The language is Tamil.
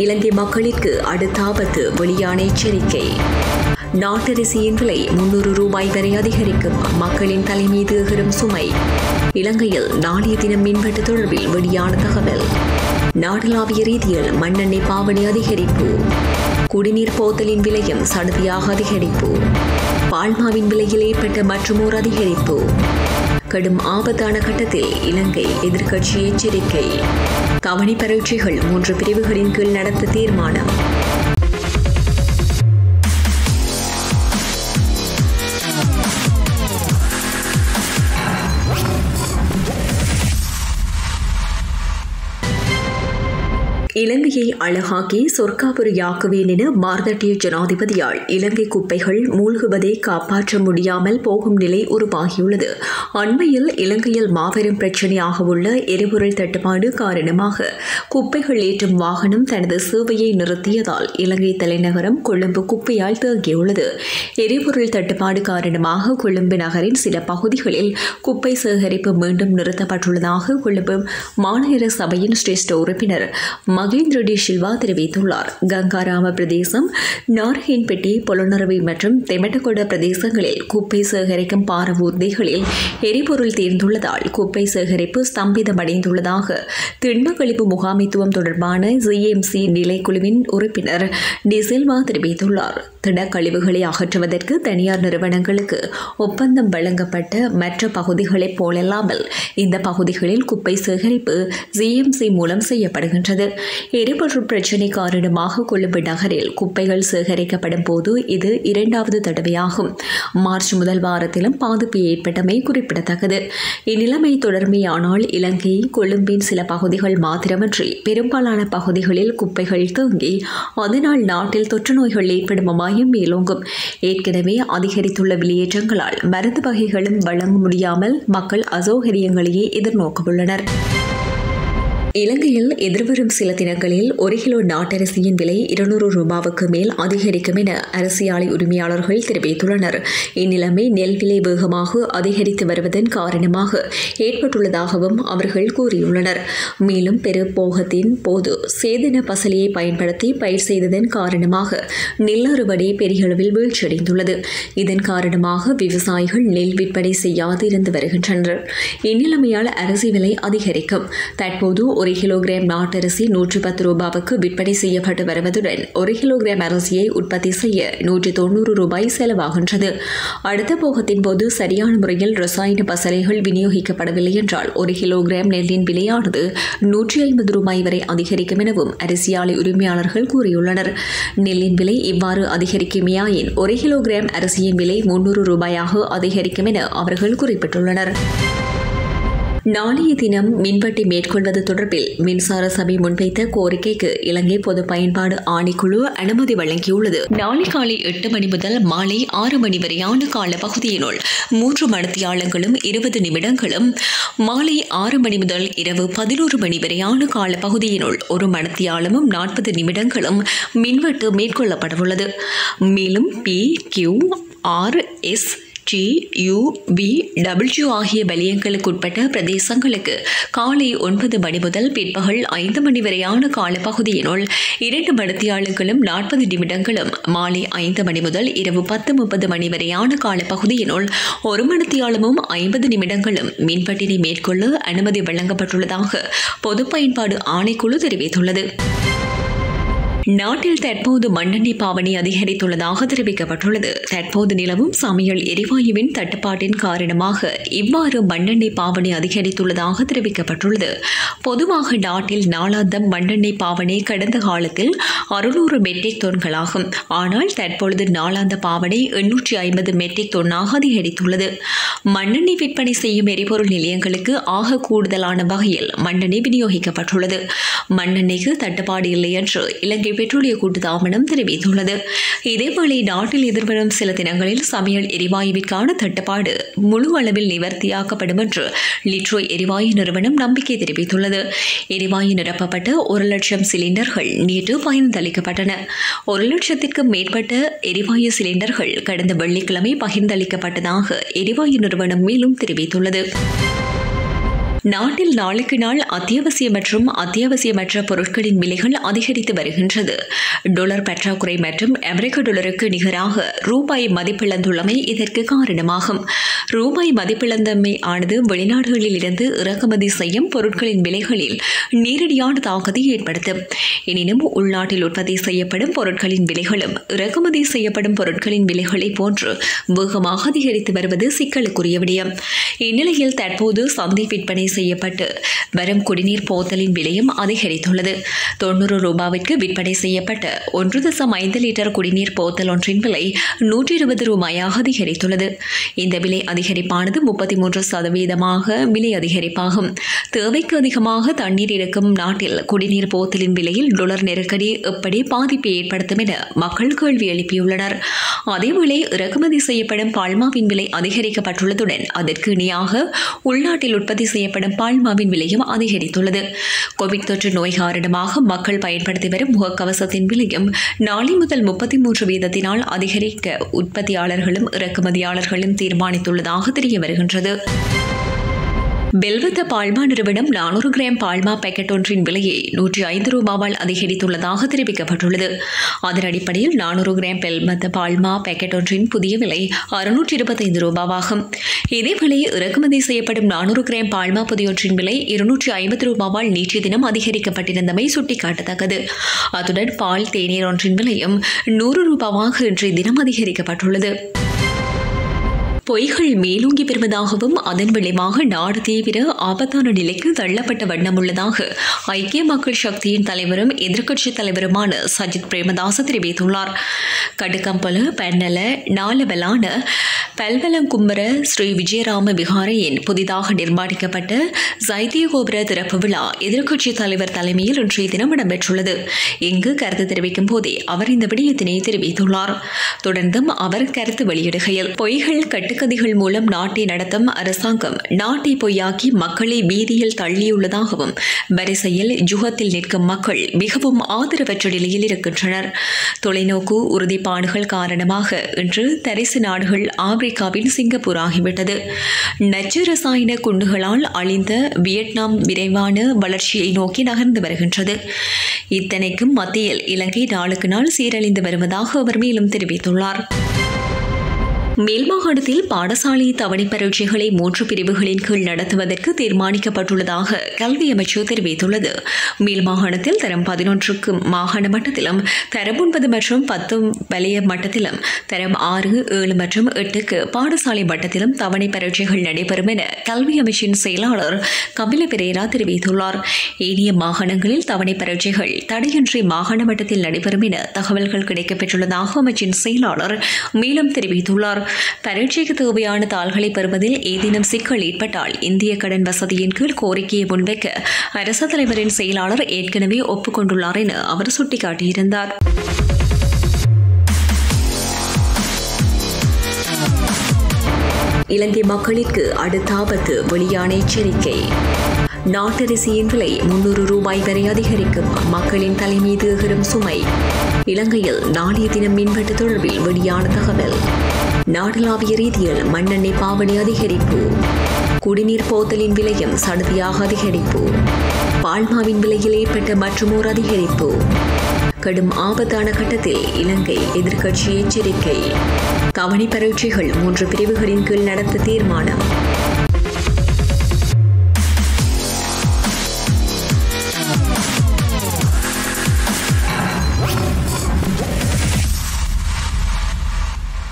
இலங்கை மக்களிற்கு அடுத்த ஆபத்து வெளியான எச்சரிக்கை நாட்டரிசியின் விலை முன்னூறு ரூபாய் வரை அதிகரிக்கும் மக்களின் தலை மீது எகிரும் சுமை இலங்கையில் நாளைய தினம் மின்வெட்டு தொடர்பில் வெளியான தகவல் நாடளாவிய ரீதியில் மண்ணெண்ணெய் பாவனை அதிகரிப்பு குடிநீர் போத்தலின் விலையும் சடுதியாக அதிகரிப்பு பால்மாவின் விலையில் ஏற்பட்ட மற்றுமோர் அதிகரிப்பு கடும் ஆபத்தான கட்டத்தில் இலங்கை எதிர்க்கட்சி எச்சரிக்கை கவனி பரீட்சைகள் மூன்று பிரிவுகளின் கீழ் நடத்த தீர்மானம் இலங்கையை அழகாக்கி சொர்க்காபுரியாக்குவேன் என மார்தட்டிய ஜனாதிபதியால் இலங்கை குப்பைகள் மூழ்குவதை காப்பாற்ற முடியாமல் போகும் நிலை உருவாகியுள்ளது அண்மையில் இலங்கையில் மாபெரும் பிரச்சனையாக உள்ள எரிபொருள் தட்டுப்பாடு காரணமாக குப்பைகள் ஏற்றும் வாகனம் தனது சேவையை நிறுத்தியதால் இலங்கை தலைநகரம் கொழும்பு குப்பையால் தேங்கியுள்ளது எரிபொருள் தட்டுப்பாடு காரணமாக கொழும்பு நகரின் சில பகுதிகளில் குப்பை சேகரிப்பு மீண்டும் நிறுத்தப்பட்டுள்ளதாக கொழும்பு மாநகர சபையின் சிரேஷ்ட உறுப்பினர் மகேந்திர டி சில்வா தெரிவித்துள்ளார் கங்காராம பிரதேசம் நார்ஹின்பெட்டி பொலனரவி மற்றும் தெமட்டகொட பிரதேசங்களில் குப்பை சேகரிக்கும் பாரவூர்திகளில் எரிபொருள் தீர்ந்துள்ளதால் குப்பை சேகரிப்பு ஸ்தம்பிதமடைந்துள்ளதாக திண்மக்கழிப்பு முகாமைத்துவம் தொடர்பான ஜிஎம்சி நிலைக்குழுவின் உறுப்பினர் டி சில்வா தெரிவித்துள்ளார் திடக்கழிவுகளை அகற்றுவதற்கு தனியார் நிறுவனங்களுக்கு ஒப்பந்தம் வழங்கப்பட்ட மற்ற பகுதிகளைப் போலல்லாமல் இந்த பகுதிகளில் குப்பை சேகரிப்பு ஜிஎம்சி மூலம் செய்யப்படுகின்றது எரிபொருள் பிரச்சினை காரணமாக கொழும்பு நகரில் குப்பைகள் சேகரிக்கப்படும் போது இது இரண்டாவது தடவையாகும் மார்ச் முதல் வாரத்திலும் பாதிப்பு ஏற்பட்டமை குறிப்பிடத்தக்கது இந்நிலைமை தொடர்மையானால் இலங்கை கொழும்பின் சில பகுதிகள் மாத்திரமன்றி பெரும்பாலான பகுதிகளில் குப்பைகள் தேங்கி அதனால் நாட்டில் தொற்று நோய்கள் ஏற்படும் அபாயம் மேலோங்கும் ஏற்கனவே அதிகரித்துள்ள வெளியேற்றங்களால் மருந்து வகைகளும் வழங்க முடியாமல் மக்கள் அசௌகரியங்களையே எதிர்நோக்கவுள்ளனர் இலங்கையில் எதிர்வரும் சில தினங்களில் ஒரு கிலோ நாட்டரிசியின் விலை இருநூறு ரூபாவுக்கு மேல் அதிகரிக்கும் என அரிசி ஆலை உரிமையாளர்கள் தெரிவித்துள்ளனர் இந்நிலைமை நெல் விலை வேகமாக அதிகரித்து வருவதன் காரணமாக ஏற்பட்டுள்ளதாகவும் அவர்கள் கூறியுள்ளனர் மேலும் பெருப்போகத்தின் போது சேதன பசலியை பயன்படுத்தி பயிர் செய்ததன் காரணமாக நெல் அறுவடை பெரிய அளவில் வீழ்ச்சியடைந்துள்ளது இதன் காரணமாக விவசாயிகள் நெல் விற்பனை செய்யாது இருந்து வருகின்றனர் இந்நிலைமையால் அரிசி விலை அதிகரிக்கும் தற்போது ஒரு கிலோகிராம் நாட்டரிசி நூற்றி பத்து ரூபாவுக்கு விற்பனை செய்யப்பட்டு வருவதுடன் ஒரு கிலோகிராம் அரிசியை உற்பத்தி செய்ய நூற்றி தொண்ணூறு ரூபாய் செலவாகின்றது அடுத்த போகத்தின் போது சரியான முறையில் ரசாயன பசலைகள் விநியோகிக்கப்படவில்லை என்றால் ஒரு கிலோகிராம் நெல்லின் விலையானது நூற்றி ஐம்பது ரூபாய் வரை அதிகரிக்கும் எனவும் அரிசி ஆலை உரிமையாளர்கள் கூறியுள்ளனர் நெல்லின் விலை இவ்வாறு அதிகரிக்குமேயாயின் ஒரு கிலோகிராம் அரிசியின் விலை முன்னூறு ரூபாயாக அதிகரிக்கும் என அவர்கள் குறிப்பிட்டுள்ளனர் நாளைய தினம் மின்வெட்டை மேற்கொள்வது தொடர்பில் மின்சார சபை முன்வைத்த கோரிக்கைக்கு இலங்கை பொது பயன்பாடு ஆணைக்குழு அனுமதி வழங்கியுள்ளது நாளை காலை எட்டு மணி முதல் மாலை ஆறு மணி வரையான கால பகுதியினுள் மூன்று மணித்தியாலங்களும் இருபது நிமிடங்களும் மாலை ஆறு மணி முதல் இரவு பதினோரு மணி வரையான கால பகுதியினுள் ஒரு மணித்தியாலமும் நாற்பது நிமிடங்களும் மின்வெட்டு மேற்கொள்ளப்படவுள்ளது மேலும் P Q R S T U P W ஆகிய வலயங்களுக்கு உட்பட்ட பிரதேசங்களுக்கு காலை ஒன்பது மணி முதல் பிற்பகல் ஐந்து மணி வரையான காலப்பகுதியினுள் இரண்டு மணித்தியாளர்களும் நாற்பது நிமிடங்களும் மாலை ஐந்து மணி முதல் இரவு பத்து முப்பது மணி வரையான காலப்பகுதியினுள் ஒரு மணித்தியாலமும் ஐம்பது நிமிடங்களும் மின்பட்டினை மேற்கொள்ள அனுமதி வழங்கப்பட்டுள்ளதாக பொது பயன்பாடு ஆணைக்குழு தெரிவித்துள்ளது நாட்டில் தற்போது மண்ணெண்ணெய் பாவனை அதிகரித்துள்ளதாக தெரிவிக்கப்பட்டுள்ளது தற்போது நிலவும் சமையல் எரிவாயுவின் தட்டுப்பாட்டின் காரணமாக இவ்வாறு மண்ணெண்ணெய் பாவனை அதிகரித்துள்ளதாக தெரிவிக்கப்பட்டுள்ளது பொதுவாக நாட்டில் நாளாந்தம் மண்ணெண்ணெய் பாவனை கடந்த காலத்தில் அறுநூறு மெட்ரிக் தொன்களாகும் ஆனால் தற்பொழுது நாளாந்த பாவனை எண்ணூற்றி ஐம்பது மெட்ரிக் தொன்னாக அதிகரித்துள்ளது மண்ணெண்ணெய் விற்பனை செய்யும் எரிபொருள் நிலையங்களுக்கு ஆக கூடுதலான வகையில் மண்ணெண்ணெய் விநியோகிக்கப்பட்டுள்ளது மண்ணெண்ணெய்க்கு தட்டுப்பாடு இல்லை என்று இலங்கை பெட்ரோலிய கூட்டுத்தாபனம் தெரிவித்துள்ளது இதேவேளை நாட்டில் எதிர்வரும் சில தினங்களில் சமையல் எரிவாயுவிற்கான தட்டுப்பாடு முழு அளவில் நிவர்த்தியாக்கப்படும் என்று லிட்ரோய் எரிவாயு நிறுவனம் நம்பிக்கை தெரிவித்துள்ளது எரிவாயு நிரப்பப்பட்ட ஒரு லட்சம் சிலிண்டர்கள் நேற்று பகிர்ந்தளிக்கப்பட்டன ஒரு லட்சத்திற்கும் மேற்பட்ட எரிவாயு சிலிண்டர்கள் கடந்த வெள்ளிக்கிழமை பகிர்ந்தளிக்கப்பட்டதாக எரிவாயு நிறுவனம் மேலும் தெரிவித்துள்ளது நாட்டில் நாளுக்கு நாள் அத்தியாவசிய மற்றும் அத்தியாவசியமற்ற பொருட்களின் விலைகள் அதிகரித்து வருகின்றது டொலர் பற்றாக்குறை மற்றும் அமெரிக்க டாலருக்கு நிகராக ரூபாய் மதிப்பிழந்துள்ளமை இதற்கு காரணமாகும் ரூபாய் மதிப்பிழந்தமை ஆனது வெளிநாடுகளில் இருந்து இறக்குமதி செய்யும் பொருட்களின் விலைகளில் நேரடியான தாக்கத்தை ஏற்படுத்தும் எனினும் உள்நாட்டில் உற்பத்தி செய்யப்படும் பொருட்களின் விலைகளும் இறக்குமதி செய்யப்படும் பொருட்களின் விலைகளை போன்று வேகமாக அதிகரித்து வருவது சிக்கலுக்குரிய விடயம் இந்நிலையில் தற்போது சந்தை விற்பனை செய்யப்பட்டு வரும் குடிநீர் போத்தலின் விலையும் அதிகரித்துள்ளது தொண்ணூறு ரூபாவிற்கு விற்பனை செய்யப்பட்ட ஒன்று தசம் ஐந்து லிட்டர் குடிநீர் போத்தல் ஒன்றின் விலை நூற்றி இருபது ரூபாயாக அதிகரித்துள்ளது இந்த விலை அதிகரிப்பானது முப்பத்தி மூன்று சதவீதமாக விலை அதிகரிப்பாகும் தேவைக்கு அதிகமாக தண்ணீர் இருக்கும் நாட்டில் குடிநீர் போத்தலின் விலையில் டொலர் நெருக்கடி எப்படி பாதிப்பை ஏற்படுத்தும் என மக்கள் கேள்வி எழுப்பியுள்ளனர் அதேவேளை இறக்குமதி செய்யப்படும் பால்மாவின் விலை அதிகரிக்கப்பட்டுள்ளதுடன் அதற்கு இணையாக உள்நாட்டில் உற்பத்தி செய்யப்படும் பால்மாவின் விலையும் அதிகரித்துள்ளது கோவிட் தொற்று நோய் காரணமாக மக்கள் பயன்படுத்தி வரும் முகக்கவசத்தின் விலையும் நாளை முதல் முப்பத்தி மூன்று வீதத்தினால் அதிகரிக்க உற்பத்தியாளர்களும் இறக்குமதியாளர்களும் தீர்மானித்துள்ளதாக தெரிய வருகின்றது பெல்வத்த பால்மா நிறுவனம் நானூறு கிராம் பால்மா பேக்கெட் ஒன்றின் விலையை நூற்றி ஐந்து ரூபாவால் அதிகரித்துள்ளதாக தெரிவிக்கப்பட்டுள்ளது அதன் அடிப்படையில் நானூறு கிராம் பெல்வத்த பால்மா பேக்கெட் ஒன்றின் புதிய விலை அறுநூற்றி இருபத்தைந்து ரூபாவாகும் இதேவேளை இறக்குமதி செய்யப்படும் நானூறு கிராம் பால்மா பொதியொன்றின் விலை இருநூற்றி ஐம்பது ரூபாவால் நேற்றைய தினம் அதிகரிக்கப்பட்டிருந்தமை சுட்டிக்காட்டத்தக்கது அத்துடன் பால் தேநீர் ஒன்றின் விலையும் நூறு ரூபாவாக இன்றைய தினம் அதிகரிக்கப்பட்டுள்ளது பொய்கள் மேலோங்கி பெறுவதாகவும் அதன் விளைவாக நாடு தீவிர ஆபத்தான நிலைக்கு தள்ளப்பட்ட வண்ணம் உள்ளதாக ஐக்கிய மக்கள் சக்தியின் தலைவரும் எதிர்க்கட்சித் தலைவருமான சஜித் பிரேமதாச தெரிவித்துள்ளார் கடுக்கம்பல பெண்ணல நாலவலான பல்வலங்கும்பர ஸ்ரீ விஜயராம விகாரையின் புதிதாக நிர்மாணிக்கப்பட்ட சைத்திய கோபுர திறப்பு விழா எதிர்க்கட்சித் தலைவர் தலைமையில் இன்றைய தினம் இடம்பெற்றுள்ளது இங்கு கருத்து தெரிவிக்கும் போதே அவர் இந்த விடயத்தினை தெரிவித்துள்ளார் தொடர்ந்தும் அவர் கருத்து வெளியிடுகையில் பொய்கள் கட்டுக்கதைகள் மூலம் நாட்டை நடத்தும் அரசாங்கம் நாட்டை பொய்யாக்கி மக்களை வீதியில் தள்ளியுள்ளதாகவும் வரிசையில் ஜுகத்தில் நிற்கும் மக்கள் மிகவும் ஆதரவற்ற நிலையில் இருக்கின்றனர் தொலைநோக்கு உறுதிப்பாடுகள் காரணமாக இன்று தரிசு நாடுகள் ஆப்பிரிக்காவின் சிங்கப்பூர் ஆகிவிட்டது நச்சு ரசாயன குண்டுகளால் அழிந்த வியட்நாம் விரைவான வளர்ச்சியை நோக்கி நகர்ந்து வருகின்றது இத்தனைக்கும் மத்தியில் இலங்கை நாளுக்கு நாள் சீரழிந்து வருவதாக அவர் மேலும் தெரிவித்துள்ளார் மேல்மாகாணத்தில் பாடசாலை தவணை பரீட்சைகளை மூன்று பிரிவுகளின் கீழ் நடத்துவதற்கு தீர்மானிக்கப்பட்டுள்ளதாக கல்வி அமைச்சு தெரிவித்துள்ளது மேல்மாகாணத்தில் தரம் பதினொன்றுக்கு மாகாண மட்டத்திலும் தரம் ஒன்பது மற்றும் பத்து வலய மட்டத்திலும் தரம் ஆறு ஏழு மற்றும் எட்டுக்கு பாடசாலை மட்டத்திலும் தவணை பரீட்சைகள் நடைபெறும் என கல்வி அமைச்சின் செயலாளர் கபில பெரேரா தெரிவித்துள்ளார் ஏனைய மாகாணங்களில் தவணை பரீட்சைகள் தடையின்றி மாகாண மட்டத்தில் நடைபெறும் என தகவல்கள் கிடைக்கப்பெற்றுள்ளதாக அமைச்சின் செயலாளர் மேலும் தெரிவித்துள்ளார் பரீட்சைக்கு தேவையான தாள்களை பெறுவதில் ஏதேனும் சிக்கல் ஏற்பட்டால் இந்திய கடன் வசதியின் கீழ் கோரிக்கையை முன்வைக்க அரசு தலைவரின் செயலாளர் ஏற்கனவே ஒப்புக்கொண்டுள்ளார் என அவர் சுட்டிக்காட்டியிருந்தார் இலங்கை மக்களிற்கு அடுத்த ஆபத்து வெளியான எச்சரிக்கை நாட்டரிசியின் விலை முன்னூறு ரூபாய் வரை அதிகரிக்கும் மக்களின் தலை மீது எகிரும் சுமை இலங்கையில் நாளைய தினம் மின்வெட்டு தொடர்பில் வெளியான தகவல் நாடளாவிய ரீதியில் மண்ணெண்ணெய் பாவனை அதிகரிப்பு குடிநீர் போத்தலின் விலையும் சடுதியாக அதிகரிப்பு பால்மாவின் விலையில் ஏற்பட்ட மற்றுமோர் அதிகரிப்பு கடும் ஆபத்தான கட்டத்தில் இலங்கை எதிர்க்கட்சி எச்சரிக்கை கவனி பரீட்சைகள் மூன்று பிரிவுகளின் கீழ் நடத்த தீர்மானம்